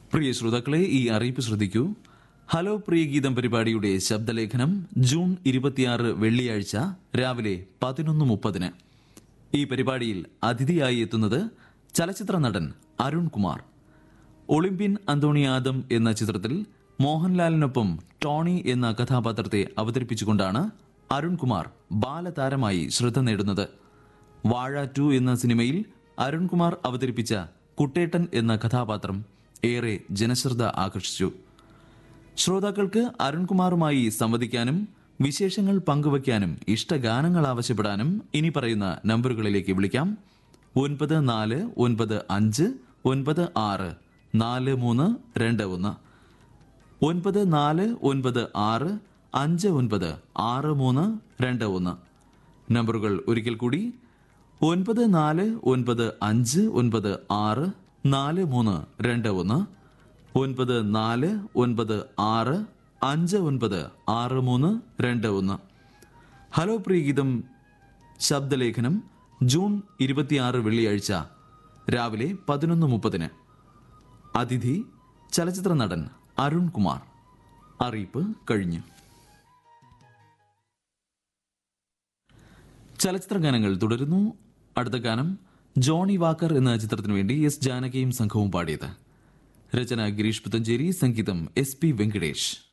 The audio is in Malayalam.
പ്രിയ ശ്രോതാക്കളെ ഈ അറിയിപ്പ് ശ്രദ്ധിക്കൂ ഹലോ പ്രിയ ഗീതം പരിപാടിയുടെ ശബ്ദലേഖനം ജൂൺ ഇരുപത്തിയാറ് വെള്ളിയാഴ്ച രാവിലെ പതിനൊന്ന് മുപ്പതിന് ഈ പരിപാടിയിൽ അതിഥിയായി എത്തുന്നത് ചലച്ചിത്ര നടൻ അരുൺ കുമാർ ഒളിമ്പ്യൻ അന്തോണി ആദം എന്ന ചിത്രത്തിൽ മോഹൻലാലിനൊപ്പം ടോണി എന്ന കഥാപാത്രത്തെ അവതരിപ്പിച്ചുകൊണ്ടാണ് അരുൺകുമാർ ബാലതാരമായി ശ്രദ്ധ നേടുന്നത് വാഴ ടു എന്ന സിനിമയിൽ അരുൺകുമാർ അവതരിപ്പിച്ച കുട്ടേട്ടൻ എന്ന കഥാപാത്രം ഏറെ ജനശ്രദ്ധ ആകർഷിച്ചു ശ്രോതാക്കൾക്ക് അരുൺകുമാറുമായി സംവദിക്കാനും വിശേഷങ്ങൾ പങ്കുവയ്ക്കാനും ഇഷ്ടഗാനങ്ങൾ ആവശ്യപ്പെടാനും ഇനി പറയുന്ന നമ്പറുകളിലേക്ക് വിളിക്കാം ഒൻപത് നാല് ഒൻപത് അഞ്ച് ഒൻപത് ആറ് നാല് മൂന്ന് രണ്ട് ഒന്ന് ഒൻപത് നാല് ഒൻപത് ആറ് അഞ്ച് ഒൻപത് ആറ് മൂന്ന് രണ്ട് ഒന്ന് നമ്പറുകൾ ഒരിക്കൽ കൂടി ഒൻപത് നാല് ഒൻപത് അഞ്ച് ഒൻപത് ആറ് നാല് മൂന്ന് രണ്ട് ഒന്ന് ഒൻപത് നാല് ഒൻപത് ആറ് അഞ്ച് ഒൻപത് ആറ് മൂന്ന് രണ്ട് ഒന്ന് ഹലോ പ്രിയഗീതം ശബ്ദലേഖനം ജൂൺ ഇരുപത്തിയാറ് വെള്ളിയാഴ്ച രാവിലെ പതിനൊന്ന് മുപ്പതിന് അതിഥി ചലച്ചിത്ര നടൻ അരുൺ കുമാർ അറിയിപ്പ് കഴിഞ്ഞു ചലച്ചിത്ര ഗാനങ്ങൾ തുടരുന്നു അടുത്ത ഗാനം ജോണി വാക്കർ എന്ന ചിത്രത്തിനു വേണ്ടി എസ് ജാനകിയും സംഘവും പാടിയത് രചന ഗിരീഷ് പുത്തഞ്ചേരി സംഗീതം എസ് പി വെങ്കടേഷ്